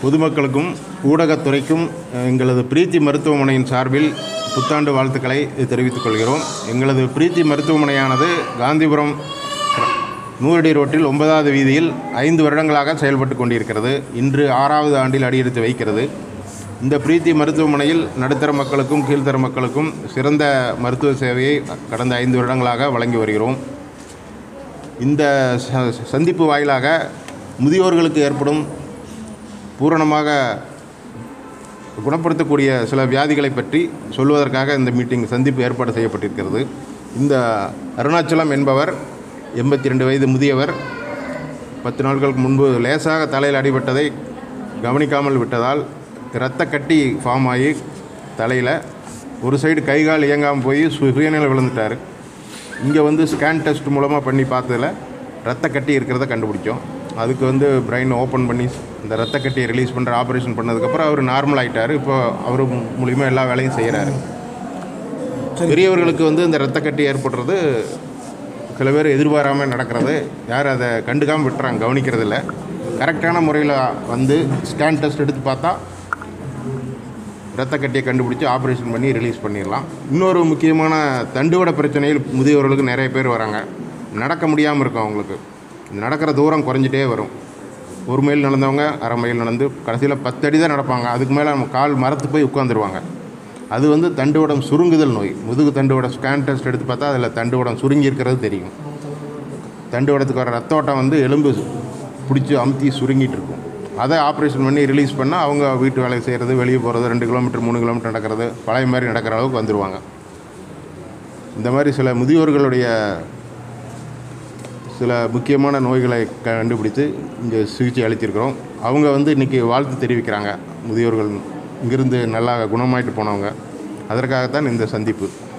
பொதுமக்களுக்கும் ஊடகத்துறைக்கும் எங்களது பிரீத்தி மருத்துவமனையின் சார்பில் புத்தாண்டு வாழ்த்துக்களை தெரிவித்துக் கொள்கிறோம் எங்களது பிரீத்தி மருத்துவமனையானது காந்திபுரம் நூறடி ரோட்டில் ஒன்பதாவது வீதியில் ஐந்து வருடங்களாக செயல்பட்டு கொண்டிருக்கிறது இன்று ஆறாவது ஆண்டில் அடியெடுத்து வைக்கிறது இந்த பிரீத்தி மருத்துவமனையில் நடுத்தர மக்களுக்கும் கீழ்த்தர மக்களுக்கும் சிறந்த மருத்துவ சேவையை கடந்த ஐந்து வருடங்களாக வழங்கி வருகிறோம் இந்த ச- சந்திப்பு வாயிலாக முதியோர்களுக்கு ஏற்படும் பூரணமாக குணப்படுத்தக்கூடிய சில வியாதிகளை பற்றி சொல்வதற்காக இந்த மீட்டிங் சந்திப்பு ஏற்பாடு செய்யப்பட்டிருக்கிறது இந்த அருணாச்சலம் என்பவர் எண்பத்தி ரெண்டு வயது முதியவர் பத்து நாட்களுக்கு முன்பு லேசாக தலையில் அடிபட்டதை கவனிக்காமல் விட்டதால் இரத்த கட்டி ஃபார்ம் ஆகி தலையில் ஒரு சைடு கை கால் இயங்காமல் போய் சு- சுயநிலை விழுந்துட்டார் இங்கே வந்து ஸ்கேன் டெஸ்ட் மூலமாக பண்ணி பார்த்ததில் ரத்த கட்டி இருக்கிறத கண்டுபிடிச்சோம் அதுக்கு வந்து பிரெயின் ஓப்பன் பண்ணி இந்த ரத்த கட்டியை ரிலீஸ் பண்ணுற ஆப்ரேஷன் பண்ணதுக்கப்புறம் அவர் நார்மல் ஆகிட்டார் இப்போ அவர் மூலிமா எல்லா வேலையும் செய்கிறாரு பெரியவர்களுக்கு வந்து இந்த ரத்த கட்டி ஏற்படுறது சில பேர் எதிர்பாராமல் நடக்கிறது யார் அதை கண்டுக்காமல் விட்டுறாங்க கவனிக்கிறதில்ல கரெக்டான முறையில் வந்து ஸ்கேன் டெஸ்ட் எடுத்து பார்த்தா ரத்த கட்டியை கண்டுபிடிச்சி ஆப்ரேஷன் பண்ணி ரிலீஸ் பண்ணிடலாம் இன்னொரு முக்கியமான தண்டுவட பிரச்சனையில் முதியவர்களுக்கு நிறைய பேர் வராங்க நடக்க முடியாமல் இருக்கும் அவங்களுக்கு இந்த நடக்கிற தூரம் குறைஞ்சிட்டே வரும் ஒரு மைல் நடந்தவங்க அரை மைல் நடந்து கடைசியில் பத்து அடி தான் நடப்பாங்க அதுக்கு மேலே நம்ம கால் மரத்து போய் உட்காந்துருவாங்க அது வந்து தண்டுவடம் சுருங்குதல் நோய் முதுகு தண்டுவடம் ஸ்கேன் டெஸ்ட் எடுத்து பார்த்தா அதில் தண்டுவடம் சுருங்கி இருக்கிறது தெரியும் தண்டுவடத்துக்கு வர ரத்த ஓட்டம் வந்து எலும்பு பிடிச்சி அமுத்தி சுருங்கிட்டு இருக்கும் அதை ஆப்ரேஷன் பண்ணி ரிலீஸ் பண்ணால் அவங்க வீட்டு வேலை செய்கிறது வெளியே போகிறது ரெண்டு கிலோமீட்டர் மூணு கிலோமீட்டர் நடக்கிறது பழைய மாதிரி நடக்கிற அளவுக்கு வந்துடுவாங்க இந்த மாதிரி சில முதியோர்களுடைய சில முக்கியமான நோய்களை கண்டுபிடித்து இங்கே சிகிச்சை அளித்திருக்கிறோம் அவங்க வந்து இன்றைக்கி வாழ்த்து தெரிவிக்கிறாங்க முதியோர்கள் இங்கிருந்து நல்லா குணமாயிட்டு போனவங்க அதற்காகத்தான் இந்த சந்திப்பு